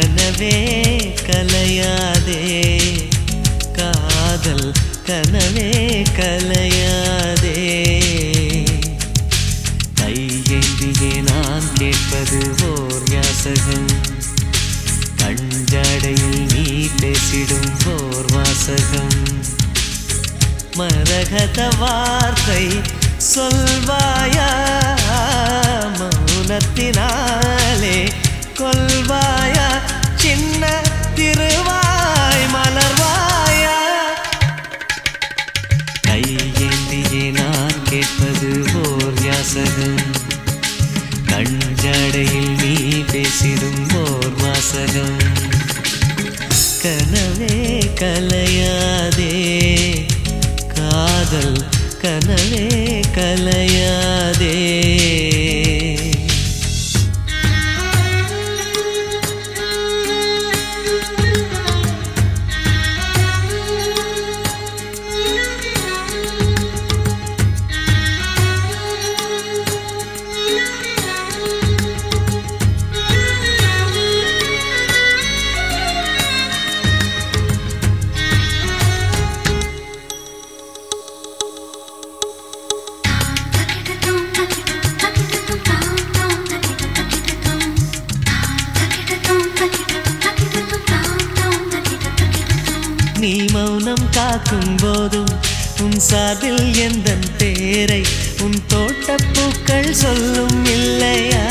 கனவே கலையாதே காதல் கனவே கலையாதே கையேந்தியே நான் கேட்பது ஓர் யாசகம் கஞ்சடையில் நீ பேசிடும் ஓர் வாசகம் மரகத வார்த்தை சொல்வாயா மௌனத்தினாலே கொல்வாயா சின்ன திருவாய் மலர்வாயா கையேந்தியே நான் கேட்பது ஓர் யாசகம் கஞ்சடையில் நீ பேசிடும் ஓர் வாசகம் கனவே கலையாதே காதல் கனவே கலையாதே நீ மௌனம் காக்கும் போதும் உன் சாதில் எந்த பேரை உன் தோட்டப்பூக்கள் சொல்லும் இல்லையா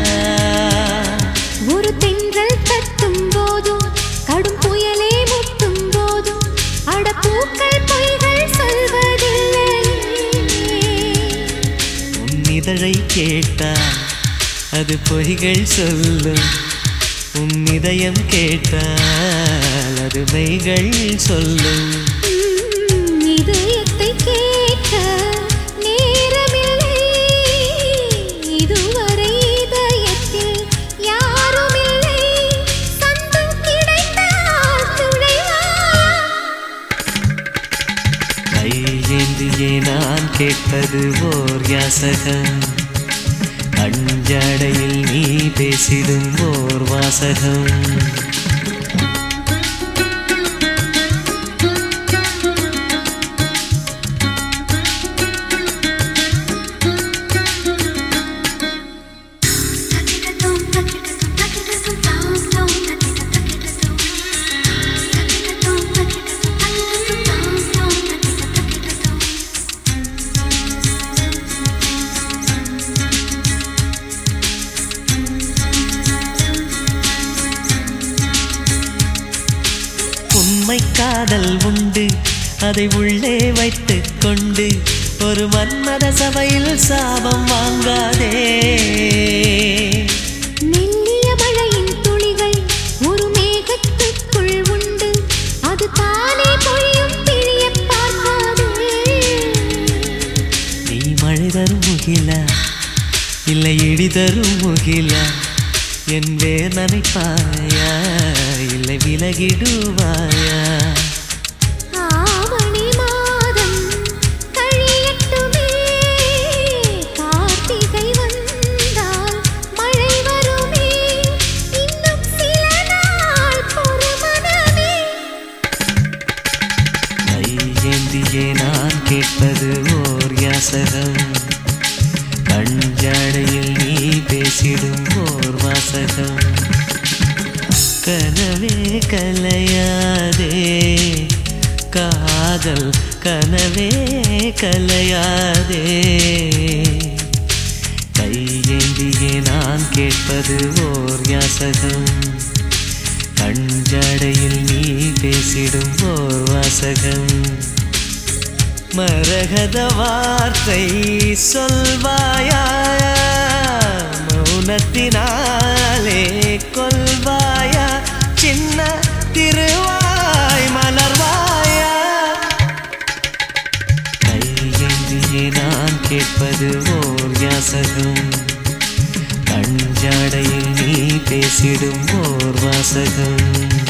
ஒரு தென்றல் தட்டும் போதும் கடும் புயலே முட்டும் போதும் அடப்பூக்கள் பொய்கள் சொல்வதில்லை உன் இதழை கேட்டால் அது பொய்கள் சொல்லும் உன் இதயம் கேட்டால் அது மெய்கள் சொல்லும் உம், இதயத்தை கேட்க நேரமில்லை இதுவரை இதயத்தில் யாருமில்லை சந்தம் கிடைத்தால் துணைவா கையேந்தியே நான் கேட்பது ஓர் யாசகம் கஞ்சடையில் நீ பேசிடும் ஓர் வாசகம் உண்மை காதல் உண்டு அதை உள்ளே வைத்துக் கொண்டு ஒரு மன்மத சபையில் சாபம் வாங்காதே மெல்லிய மழையின் துளிகள் ஒரு மேகத்துக்குள் உண்டு அது தானே பொழியும் பிழிய பார்க்காதே நீ மழை தரும் முகில இல்லை இடி தரும் முகில என் வேர் நனைப்பாயா இல்லை விலகிடுவாயா ஆவணி மாதம் கழியட்டுமே கார்த்திகை வந்தால் மழை வருமே இன்னும் சில நாள் பொறுமனமே கையேந்தியே நான் கேட்பது ஓர் யாசகம் கஞ்சடையில் நீ பேசிடும் ஓர் வாசகம் கனவே கலையாதே காதல் கனவே கலையாதே கையேந்தியே நான் கேட்பது ஓர் யாசகம் கஞ்சடையில் நீ பேசிடும் ஓர் வாசகம் மரகத வார்த்தை சொல்வாயா மௌனத்தினாலே கொல்வாயா சின்ன திருவாய் மலர்வாயா கையேந்தியே நான் கேட்பது ஓர் யாசகம் கஞ்சாடையில் நீ பேசிடும் ஓர் வாசகம்